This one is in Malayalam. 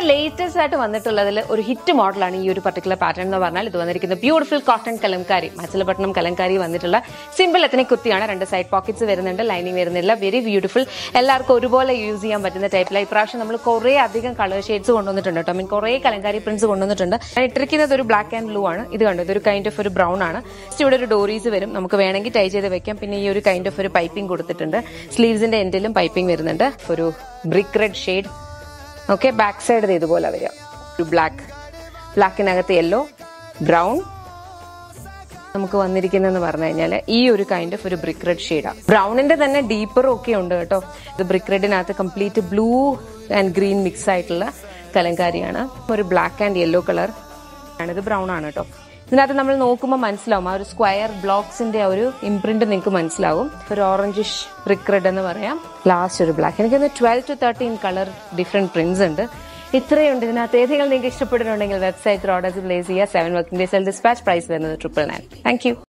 ലേറ്റസ്റ്റ് ആയിട്ട് വന്നിട്ടുള്ളതിൽ ഒരു ഹിറ്റ് മോഡലാണ് ഈ ഒരു പർട്ടിക്കുലർ പാറ്റേൺ എന്ന് പറഞ്ഞാൽ ഇത് വന്നിരിക്കുന്നത് ബ്യൂട്ടിഫുൾ കോട്ടൺ കലംകാരി മച്ചിലപട്ടണം കലംകാരി വന്നിട്ടുള്ള സിമ്പിൾ എത്തനിക് കുത്തിയാണ് രണ്ട് സൈഡ് പോക്കറ്റ്സ് വരുന്നുണ്ട് ലൈനിങ് വരുന്നില്ല വെരി ബ്യൂട്ടിഫുൾ എല്ലാവർക്കും ഒരുപോലെ യൂസ് ചെയ്യാൻ പറ്റുന്ന ടൈപ്പില ഇപ്രാവശ്യം നമ്മൾ കുറേ അധികം കളർ ഷെയ്ഡ്സ് കൊണ്ടുവന്നിട്ടുണ്ട് കേട്ടോ മീൻ കുറേ കലങ്കാരി പ്രിന്റ്സ് കൊണ്ടുവന്നിട്ടുണ്ട് ഞാൻ ഇട്ടിരിക്കുന്നത് ഒരു ബ്ലാക്ക് ആൻഡ് ബ്ലൂ ആണ് ഇത് കണ്ടു ഇതൊരു കൈൻഡ് ഓഫ് ഒരു ബ്രൗൺ ആണ് Just ഇവിടെ ഒരു ഡോറീസ് വരും നമുക്ക് വേണമെങ്കിൽ ടൈ ചെയ്ത് വെക്കാം പിന്നെ ഈ ഒരു കൈൻഡ് ഓഫ് ഒരു പൈപ്പിംഗ് കൊടുത്തിട്ടുണ്ട് സ്ലീവ്സിന്റെ എൻഡിലും പൈപ്പിംഗ് വരുന്നുണ്ട് ഒരു brick red shade okay back side ഇതുപോലെ വരിക ഒരു ബ്ലാക്ക് ബ്ലാക്കിനകത്ത് യെല്ലോ ബ്രൗൺ നമുക്ക് വന്നിരിക്കുന്നതെന്ന് പറഞ്ഞു കഴിഞ്ഞാൽ ഈ ഒരു കൈൻഡ് ഓഫ് ഒരു ബ്രിക്ക് റെഡ് ഷെയ്ഡാണ് ബ്രൗണിന്റെ തന്നെ ഡീപ്പറും ഒക്കെ ഉണ്ട് കേട്ടോ ഇത് ബ്രിക്ക് റെഡിനകത്ത് complete blue and green mix ആയിട്ടുള്ള കലങ്കാരിയാണ് ഒരു ബ്ലാക്ക് ആൻഡ് യെല്ലോ കളർ ആണ് ഇത് ബ്രൗൺ ആണ് കേട്ടോ ഇതിനകത്ത് നമ്മൾ നോക്കുമ്പോൾ മനസ്സിലാവും ആ ഒരു സ്ക്വയർ ബ്ലോക്സിന്റെ ആ ഒരു ഇംപ്രിന്റ് നിങ്ങൾക്ക് മനസ്സിലാവും ഒരു ഓറഞ്ചിഷ് ബ്രിക്ക് റെഡ് എന്ന് പറയാം ലാസ്റ്റ് ഒരു ബ്ലാക്ക് എനിക്ക് twelve to thirteen colour different prints ഉണ്ട് ഇത്രയുണ്ട് ഇതിനകത്ത് ഏതെങ്കിലും നിങ്ങൾക്ക് ഇഷ്ടപ്പെട്ടിട്ടുണ്ടെങ്കിൽ വെബ്സൈറ്റിൽ ഓർഡേഴ്സ് പ്ലേസ് ചെയ്യുക seven working days dispatch price വരുന്നത് ട്രിപ്പിൾ നയൻ താങ്ക് യു